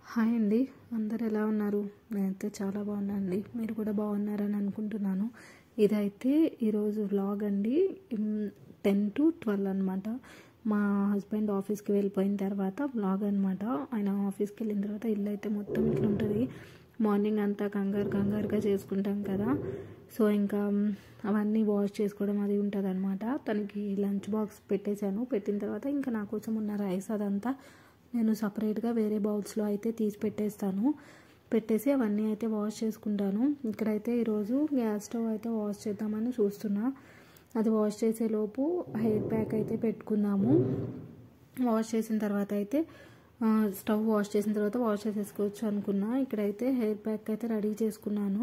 hi అండి అందరు ఎలా ఉన్నారు నేనైతే చాలా బాగున్నాను అండి మీరు కూడా బాగున్నారని అనుకుంటున్నాను ఇదైతే ఈరోజు వ్లాగ్ అండి టెన్ టు ట్వెల్వ్ అనమాట మా హస్బెండ్ ఆఫీస్కి వెళ్ళిపోయిన తర్వాత వ్లాగ్ అనమాట ఆయన ఆఫీస్కి వెళ్ళిన తర్వాత ఇల్లు అయితే మొత్తం ఇట్లా ఉంటుంది మార్నింగ్ అంతా కంగారు కంగారుగా చేసుకుంటాం కదా సో ఇంకా అవన్నీ వాష్ చేసుకోవడం అది ఉంటుంది అనమాట తనకి లంచ్ బాక్స్ పెట్టేశాను పెట్టిన తర్వాత ఇంకా నా కోసం ఉన్న రైస్ అదంతా నేను సపరేట్గా వేరే బౌల్స్లో అయితే తీసి పెట్టేస్తాను పెట్టేసి అవన్నీ అయితే వాష్ చేసుకుంటాను ఇక్కడైతే ఈరోజు గ్యాస్ స్టవ్ అయితే వాష్ చేద్దామని చూస్తున్నా అది వాష్ చేసేలోపు హెయిర్ ప్యాక్ అయితే పెట్టుకుందాము వాష్ చేసిన తర్వాత అయితే స్టవ్ వాష్ చేసిన తర్వాత వాష్ చేసేసుకోవచ్చు అనుకున్నా ఇక్కడైతే హెయిర్ ప్యాక్ అయితే రెడీ చేసుకున్నాను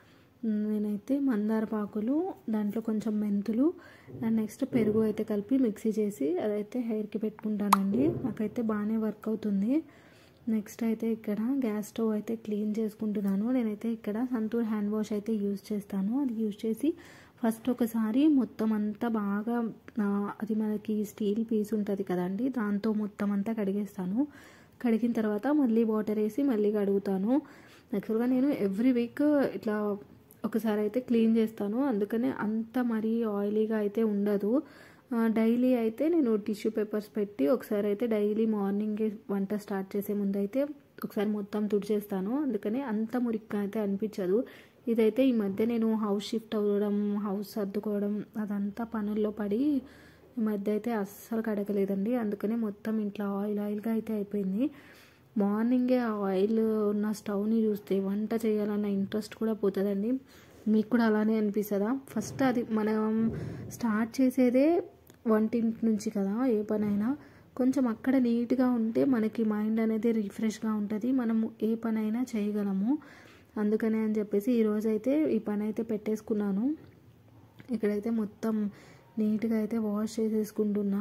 నేనైతే మందార పాకులు దాంట్లో కొంచెం మెంతులు అండ్ నెక్స్ట్ పెరుగు అయితే కలిపి మిక్సీ చేసి అదైతే హెయిర్కి పెట్టుకుంటానండి నాకైతే బాగానే వర్క్ అవుతుంది నెక్స్ట్ అయితే ఇక్కడ గ్యాస్ స్టవ్ అయితే క్లీన్ చేసుకుంటున్నాను నేనైతే ఇక్కడ సంతూర్ హ్యాండ్ వాష్ అయితే యూజ్ చేస్తాను అది యూజ్ చేసి ఫస్ట్ ఒకసారి మొత్తం అంతా బాగా అది మనకి స్టీల్ పీస్ ఉంటుంది కదండి దాంతో మొత్తం అంతా కడిగేస్తాను కడిగిన తర్వాత మళ్ళీ వాటర్ వేసి మళ్ళీ కడుగుతాను యాక్చువల్గా నేను ఎవ్రీ వీక్ ఇట్లా ఒకసారి అయితే క్లీన్ చేస్తాను అందుకనే అంత మరీ ఆయిలీగా అయితే ఉండదు డైలీ అయితే నేను టిష్యూ పేపర్స్ పెట్టి ఒకసారి అయితే డైలీ మార్నింగ్ వంట స్టార్ట్ చేసే ముందు అయితే ఒకసారి మొత్తం తుడిచేస్తాను అందుకని అంత మురిక్గా అయితే అనిపించదు ఇదైతే ఈ మధ్య నేను హౌస్ షిఫ్ట్ అవ్వడం హౌస్ సర్దుకోవడం అదంతా పనుల్లో పడి ఈ మధ్య అయితే అస్సలు కడగలేదండి అందుకనే మొత్తం ఇంట్లో ఆయిల్ ఆయిల్గా అయితే అయిపోయింది మార్నింగే ఆ ఆయిల్ ఉన్న స్టవ్ని చూస్తే వంట చేయాలన్న ఇంట్రెస్ట్ కూడా పోతుందండి మీకు కూడా అలానే అనిపిస్తుందా ఫస్ట్ అది మనం స్టార్ట్ చేసేదే వంటింటి నుంచి కదా ఏ పనైనా కొంచెం అక్కడ నీట్గా ఉంటే మనకి మైండ్ అనేది రిఫ్రెష్గా ఉంటుంది మనము ఏ పనైనా చేయగలము అందుకనే అని చెప్పేసి ఈరోజు అయితే ఈ పని అయితే పెట్టేసుకున్నాను ఇక్కడైతే మొత్తం నీట్గా అయితే వాష్ చేసేసుకుంటున్నా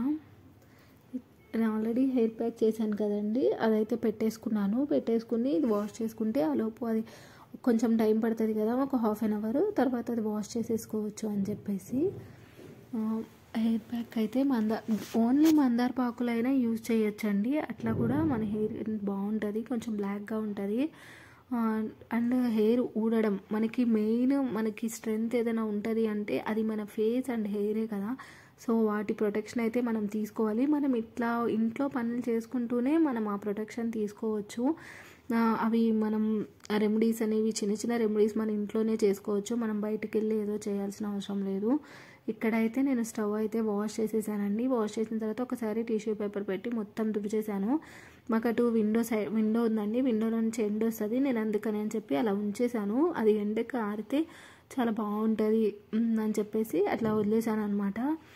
నేను ఆల్రెడీ హెయిర్ ప్యాక్ చేశాను కదండి అదైతే పెట్టేసుకున్నాను పెట్టేసుకుని ఇది వాష్ చేసుకుంటే ఆ లోపు అది కొంచెం టైం పడుతుంది కదా ఒక హాఫ్ అన్ అవర్ తర్వాత అది వాష్ చేసేసుకోవచ్చు అని చెప్పేసి హెయిర్ ప్యాక్ అయితే మందా ఓన్లీ మందార పాకులైనా యూజ్ చేయొచ్చండి అట్లా కూడా మన హెయిర్ బాగుంటుంది కొంచెం బ్లాక్గా ఉంటుంది అండ్ హెయిర్ ఊడడం మనకి మెయిన్ మనకి స్ట్రెంగ్త్ ఏదైనా ఉంటుంది అంటే అది మన ఫేస్ అండ్ హెయిరే కదా సో వాటి ప్రొటెక్షన్ అయితే మనం తీసుకోవాలి మనం ఇట్లా ఇంట్లో పనులు చేసుకుంటూనే మనం ఆ ప్రొటెక్షన్ తీసుకోవచ్చు అవి మనం రెమెడీస్ అనేవి చిన్న చిన్న రెమెడీస్ మన ఇంట్లోనే చేసుకోవచ్చు మనం బయటికి వెళ్ళి ఏదో చేయాల్సిన అవసరం లేదు ఇక్కడైతే నేను స్టవ్ అయితే వాష్ చేసేసానండి వాష్ చేసిన తర్వాత ఒకసారి టిష్యూ పేపర్ పెట్టి మొత్తం దుబ్బిచేసాను మాకు అటు విండో సైడ్ విండో ఉందండి విండోలో నుంచి ఎండ్ వస్తుంది నేను అందుకని అని చెప్పి అలా ఉంచేసాను అది ఎండకి ఆరితే చాలా బాగుంటుంది అని చెప్పేసి అట్లా వదిలేసాను అనమాట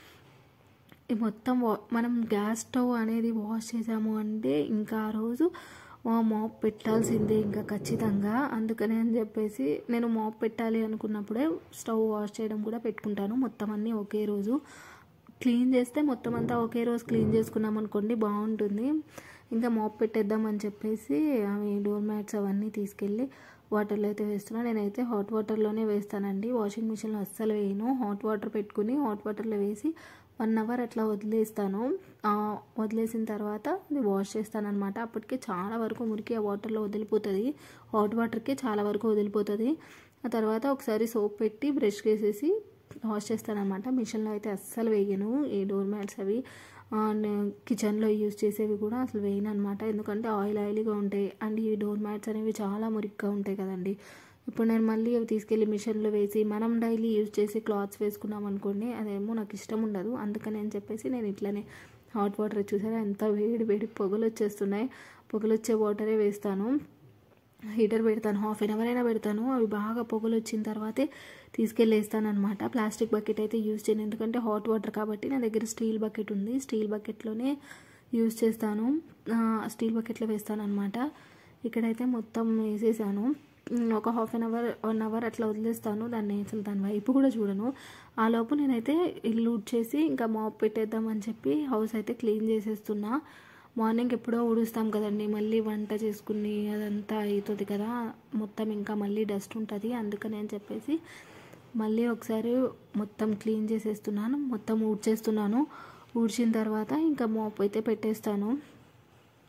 మొత్తం మనం గ్యాస్ స్టవ్ అనేది వాష్ చేసాము అంటే ఇంకా ఆ రోజు మాప్ పెట్టాల్సిందే ఇంకా ఖచ్చితంగా అందుకనే అని చెప్పేసి నేను మాప్ పెట్టాలి అనుకున్నప్పుడే స్టవ్ వాష్ చేయడం కూడా పెట్టుకుంటాను మొత్తం అన్నీ ఒకే రోజు క్లీన్ చేస్తే మొత్తం అంతా ఒకే రోజు క్లీన్ చేసుకున్నాం అనుకోండి బాగుంటుంది ఇంకా మాప్ పెట్టేద్దామని చెప్పేసి అవి డోర్ మ్యాట్స్ అవన్నీ తీసుకెళ్ళి వాటర్లో అయితే వేస్తున్నా నేనైతే హాట్ వాటర్లోనే వేస్తానండి వాషింగ్ మిషన్లో అస్సలు వేయను హాట్ వాటర్ పెట్టుకుని హాట్ వాటర్లో వేసి వన్ అవర్ అట్లా వదిలేస్తాను వదిలేసిన తర్వాత అది వాష్ చేస్తాను అనమాట అప్పటికే చాలా వరకు మురికి ఆ వాటర్లో వదిలిపోతుంది హాట్ వాటర్కే చాలా వరకు వదిలిపోతుంది ఆ తర్వాత ఒకసారి సోప్ పెట్టి బ్రష్ వేసేసి వాష్ చేస్తాను అనమాట మిషన్లో అయితే అస్సలు వేయను ఈ డోర్ మ్యాట్స్ అవి కిచెన్లో యూజ్ చేసేవి కూడా అసలు వేయను అనమాట ఎందుకంటే ఆయిల్ ఆయిల్గా ఉంటాయి అండ్ ఈ డోర్ మ్యాట్స్ అనేవి చాలా మురిక్గా ఉంటాయి కదండి ఇప్పుడు నేను మళ్ళీ అవి తీసుకెళ్ళి మిషన్లో వేసి మనం డైలీ యూజ్ చేసి క్లాత్స్ వేసుకున్నాం అనుకోండి అదేమో నాకు ఇష్టం ఉండదు అందుకని అని చెప్పేసి నేను ఇట్లనే హాట్ వాటర్ చూసారా ఎంత వేడి వేడి పొగలు వచ్చేస్తున్నాయి పొగలు వచ్చే వాటరే వేస్తాను హీటర్ పెడతాను హాఫ్ అన్ అవర్ అయినా పెడతాను అవి బాగా పొగలు వచ్చిన తర్వాతే తీసుకెళ్ళి వేస్తాను అనమాట ప్లాస్టిక్ బకెట్ అయితే యూజ్ చేయను ఎందుకంటే హాట్ వాటర్ కాబట్టి నా దగ్గర స్టీల్ బకెట్ ఉంది స్టీల్ బకెట్లోనే యూజ్ చేస్తాను స్టీల్ బకెట్లో వేస్తాను అనమాట ఇక్కడైతే మొత్తం వేసేసాను ఒక half an hour one hour అట్లా వదిలేస్తాను దాన్ని అసలు దాని వైపు కూడా చూడను ఆ లోపు నేనైతే ఇల్లు చేసి ఇంకా మాప్ పెట్టేద్దామని చెప్పి హౌస్ అయితే క్లీన్ చేసేస్తున్నా మార్నింగ్ ఎప్పుడో ఊడుస్తాం కదండి మళ్ళీ వంట చేసుకుని అదంతా అవుతుంది కదా మొత్తం ఇంకా మళ్ళీ డస్ట్ ఉంటుంది అందుకని అని చెప్పేసి మళ్ళీ ఒకసారి మొత్తం క్లీన్ చేసేస్తున్నాను మొత్తం ఊడ్చేస్తున్నాను ఊడ్చిన తర్వాత ఇంకా మోప్ అయితే పెట్టేస్తాను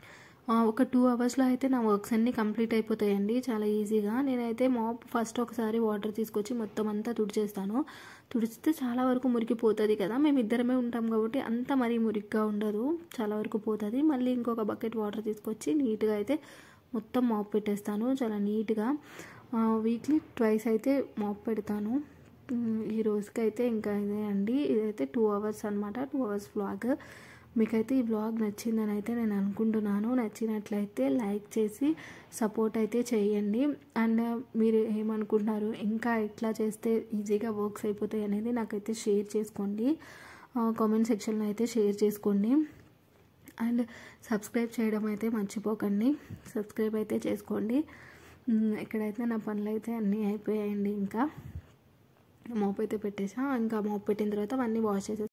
ఒక టూ అవర్స్లో అయితే నా వర్క్స్ అన్నీ కంప్లీట్ అయిపోతాయండి చాలా ఈజీగా నేనైతే మాప్ ఫస్ట్ ఒకసారి వాటర్ తీసుకొచ్చి మొత్తం అంతా తుడిచేస్తాను తుడిచితే చాలా వరకు మురికిపోతుంది కదా మేము ఇద్దరమే ఉంటాం కాబట్టి అంత మరీ మురికిగా ఉండదు చాలా వరకు పోతుంది మళ్ళీ ఇంకొక బకెట్ వాటర్ తీసుకొచ్చి నీట్గా అయితే మొత్తం మాప్ పెట్టేస్తాను చాలా నీట్గా వీక్లీ ట్వైస్ అయితే మాప్ పెడతాను ఈ రోజుకి అయితే ఇంకా ఇదే అండి ఇదైతే టూ అవర్స్ అనమాట టూ అవర్స్ వ్లాగ్ మీకైతే ఈ బ్లాగ్ నచ్చిందని అయితే నేను అనుకుంటున్నాను నచ్చినట్లయితే లైక్ చేసి సపోర్ట్ అయితే చేయండి అండ్ మీరు ఏమనుకుంటున్నారు ఇంకా ఎట్లా చేస్తే ఈజీగా వర్క్స్ అయిపోతాయి అనేది నాకైతే షేర్ చేసుకోండి కామెంట్ సెక్షన్లో అయితే షేర్ చేసుకోండి అండ్ సబ్స్క్రైబ్ చేయడం అయితే మర్చిపోకండి సబ్స్క్రైబ్ అయితే చేసుకోండి ఇక్కడైతే నా పనులు అయితే అన్నీ అయిపోయాయండి ఇంకా మోప్ అయితే పెట్టేసా ఇంకా మోప్ పెట్టిన తర్వాత అవన్నీ వాష్ చేసేసి